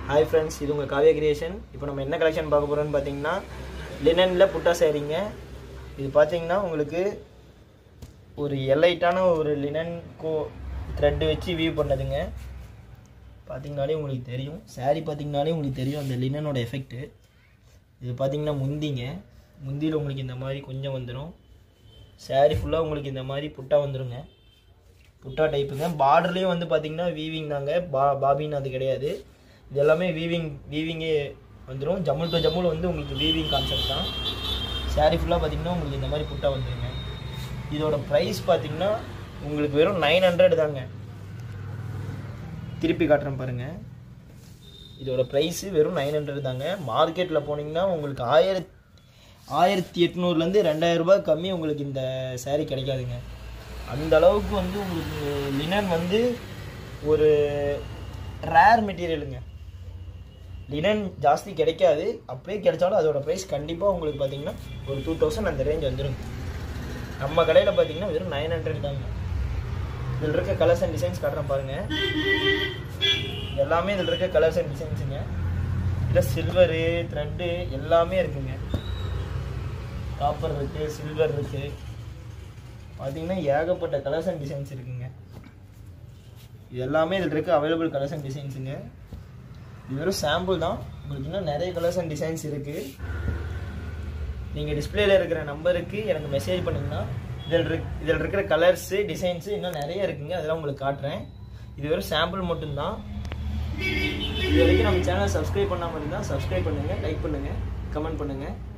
hi friends இது உங்கள் Kavya creation இப்போ நம்ம என்ன கலெக்ஷன் பார்க்க போகிறோம்னு பார்த்தீங்கன்னா லினனில் புட்டா சேரீங்க இது பார்த்தீங்கன்னா உங்களுக்கு ஒரு எலைட்டான ஒரு லினன் கோ த்ரெட்டு வச்சு வியூ பண்ணதுங்க பார்த்தீங்கனாலே உங்களுக்கு தெரியும் saree பார்த்தீங்கனாலே உங்களுக்கு தெரியும் அந்த லினனோட எஃபெக்ட்டு இது பார்த்தீங்கன்னா முந்திங்க முந்தியில் உங்களுக்கு இந்த மாதிரி கொஞ்சம் வந்துடும் saree ஃபுல்லாக உங்களுக்கு இந்த மாதிரி புட்டா வந்துருங்க புட்டா டைப்புங்க பார்டர்லேயும் வந்து பார்த்தீங்கன்னா வீவிங் தாங்க பா பாபின்னு அது கிடையாது இது எல்லாமே வீவிங் வீவிங்கே வந்துடும் ஜம்முல் டு ஜம்முல் வந்து உங்களுக்கு வீவிங் கான்செப்ட் தான் saree ஃபுல்லாக பார்த்தீங்கன்னா உங்களுக்கு இந்த மாதிரி புட்டா வந்துருங்க இதோட ப்ரைஸ் பார்த்தீங்கன்னா உங்களுக்கு வெறும் நைன் ஹண்ட்ரட் தாங்க திருப்பி காட்டுறேன் பாருங்கள் இதோட ப்ரைஸு வெறும் நைன் ஹண்ட்ரட் தாங்க மார்க்கெட்டில் போனீங்கன்னா உங்களுக்கு ஆயிரத் ஆயிரத்தி எட்நூறுலேருந்து ரெண்டாயிரம் ரூபாய் கம்மி உங்களுக்கு இந்த saree கிடைக்காதுங்க அந்த அளவுக்கு வந்து உங்களுக்கு லினன் வந்து ஒரு ரேர் மெட்டீரியலுங்க லினன் ஜாஸ்தி கிடைக்காது அப்படியே கிடைச்சாலும் அதோட ப்ரைஸ் கண்டிப்பாக உங்களுக்கு பார்த்தீங்கன்னா ஒரு டூ தௌசண்ட் அந்த ரேஞ்ச் வந்துடும் நம்ம கடையில் பார்த்தீங்கன்னா வெறும் நைன் ஹண்ட்ரட் தாங்க இதில் இருக்க கலர்ஸ் அண்ட் டிசைன்ஸ் காட்டுறேன் பாருங்கள் எல்லாமே இதில் இருக்க கலர்ஸ் அண்ட் டிசைன்ஸுங்க இதில் சில்வரு த்ரெட்டு எல்லாமே இருக்குங்க காப்பர் இருக்குது சில்வர் இருக்குது பார்த்தீங்கன்னா ஏகப்பட்ட கலர்ஸ் அண்ட் டிசைன்ஸ் இருக்குங்க இது எல்லாமே இதில் இருக்க அவைலபிள் கலர்ஸ் அண்ட் டிசைன்ஸுங்க இது வெறும் சாம்பிள் தான் உங்களுக்கு இன்னும் நிறைய கலர்ஸ் அண்ட் டிசைன்ஸ் இருக்குது நீங்கள் டிஸ்பிளேல இருக்கிற நம்பருக்கு எனக்கு மெசேஜ் பண்ணிங்கன்னா இதில் இருக் இதில் இருக்கிற கலர்ஸு டிசைன்ஸு இன்னும் நிறைய இருக்குங்க அதெல்லாம் உங்களுக்கு காட்டுறேன் இது வெறும் சாம்பிள் மட்டும்தான் இது வரைக்கும் நம்ம சேனலை சப்ஸ்கிரைப் பண்ணாமல் இருந்தால் சப்ஸ்கிரைப் பண்ணுங்கள் லைக் பண்ணுங்கள் கமெண்ட் பண்ணுங்கள்